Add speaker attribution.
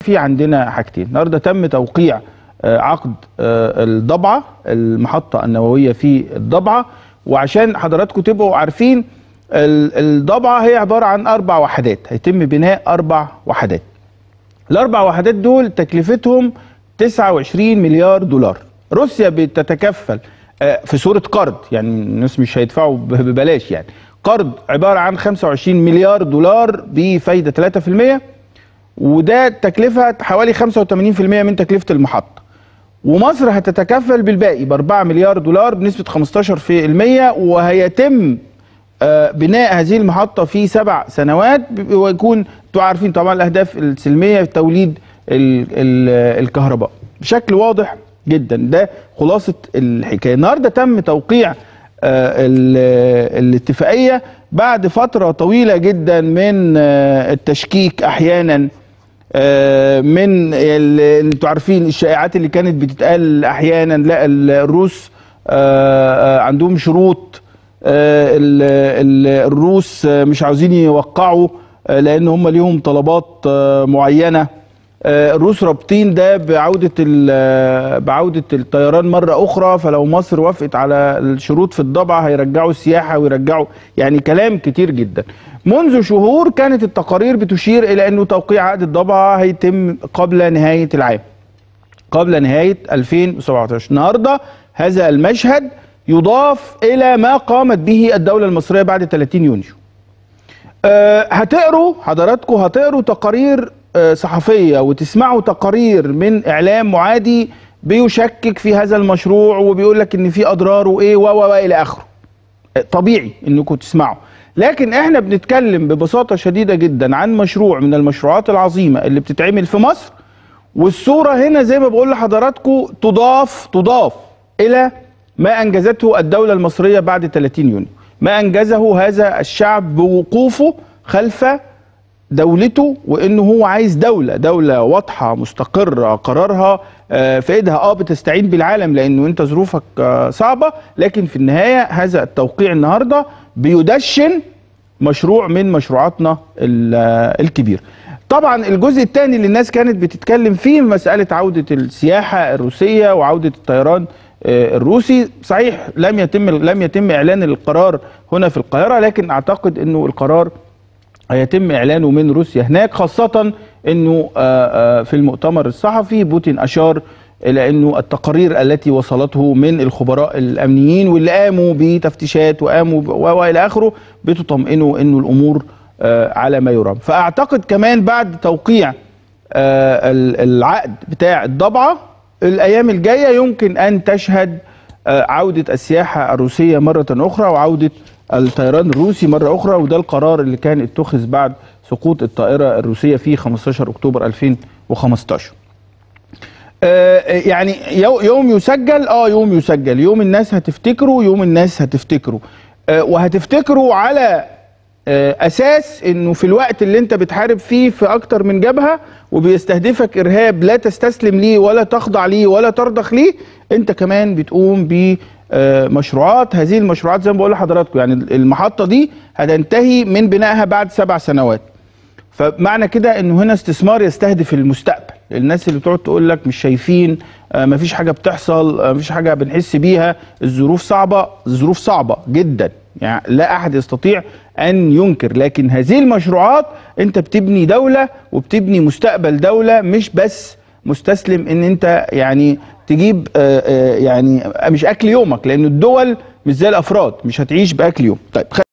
Speaker 1: في عندنا حاجتين النهارده تم توقيع آه، عقد آه، الضبعه المحطه النوويه في الضبعه وعشان حضراتكم تبقوا عارفين ال- الضبعه هي عباره عن اربع وحدات هيتم بناء اربع وحدات الاربع وحدات دول تكلفتهم 29 مليار دولار روسيا بتتكفل آه، في صوره قرض يعني الناس مش هيدفعوا ب- ببلاش يعني قرض عباره عن 25 مليار دولار بفايده 3% وده تكلفه حوالي 85% من تكلفه المحطه ومصر هتتكفل بالباقي ب 4 مليار دولار بنسبه 15% وهيتم آه، بناء هذه المحطه في سبع سنوات ب- ويكون انتوا عارفين طبعا الاهداف السلميه في توليد ال- ال- الكهرباء بشكل واضح جدا ده خلاصه الحكايه النهارده تم توقيع آه، ال- الاتفاقيه بعد فتره طويله جدا من آه، التشكيك احيانا آه، من ال- انتوا عارفين الشائعات اللي كانت بتتقال احيانا لا ال- الروس آه، آه، عندهم شروط آه، ال- ال- الروس آه، مش عاوزين يوقعوا آه، لان هم ليهم طلبات آه، معينه آه، الروس رابطين ده بعوده ال- بعوده الطيران مره اخرى فلو مصر وافقت على الشروط في الضبع هيرجعوا السياحه ويرجعوا يعني كلام كتير جدا منذ شهور كانت التقارير بتشير الى انه توقيع عقد الضبع هيتم قبل نهايه العام قبل نهايه 2017 النهارده هذا المشهد يضاف الى ما قامت به الدوله المصريه بعد 30 يونيو آه، هتقروا حضراتكم هتقروا تقارير آه، صحفيه وتسمعوا تقارير من اعلام معادي بيشكك في هذا المشروع وبيقول لك ان في اضرار وايه و و و الى اخره آه، طبيعي انكم تسمعوا لكن احنا بنتكلم ببساطه شديده جدا عن مشروع من المشروعات العظيمه اللي بتتعمل في مصر والصوره هنا زي ما بقول لحضراتكم تضاف تضاف الى ما انجزته الدوله المصريه بعد 30 يونيو ما انجزه هذا الشعب بوقوفه خلف دولته وانه هو عايز دوله دوله واضحه مستقره قرارها آه، في ايدها اه بتستعين بالعالم لانه انت ظروفك آه، صعبه لكن في النهايه هذا التوقيع النهارده بيدشن مشروع من مشروعاتنا ال- آه، الكبيره طبعا الجزء الثاني اللي الناس كانت بتتكلم فيه مساله عوده السياحه الروسيه وعوده الطيران آه، الروسي صحيح لم يتم لم يتم اعلان القرار هنا في القاهره لكن اعتقد انه القرار هيتم اعلانه من روسيا هناك خاصه انه آه، آه، في المؤتمر الصحفي بوتين اشار الى انه التقارير التي وصلته من الخبراء الامنيين واللي قاموا بتفتيشات وقاموا ب- و- والى اخره بتطمئنه انه الامور آه، على ما يرام فاعتقد كمان بعد توقيع آه، ال- العقد بتاع الضبعه الايام الجايه يمكن ان تشهد آه، عوده السياحه الروسيه مره اخرى وعوده الطيران الروسي مره اخرى وده القرار اللي كان اتخذ بعد سقوط الطائره الروسيه في 15 اكتوبر 2015 آه، يعني يو- يوم يسجل اه يوم يسجل يوم الناس هتفتكره يوم الناس هتفتكره آه، وهتفتكره على آه، اساس انه في الوقت اللي انت بتحارب فيه في اكتر من جبهه وبيستهدفك ارهاب لا تستسلم ليه ولا تخضع ليه ولا ترضخ ليه انت كمان بتقوم بمشروعات هذه المشروعات زي ما بقول لحضراتكم يعني المحطه دي هتنتهي من بنائها بعد سبع سنوات فمعنى كده انه هنا استثمار يستهدف المستقبل الناس اللي بتقعد تقول لك مش شايفين آه مفيش حاجه بتحصل آه مفيش حاجه بنحس بيها الظروف صعبه الظروف صعبه جدا يعني لا احد يستطيع ان ينكر لكن هذه المشروعات انت بتبني دوله وبتبني مستقبل دوله مش بس مستسلم ان انت يعني تجيب آه آه يعني مش اكل يومك لان الدول مش زي الافراد مش هتعيش باكل يوم طيب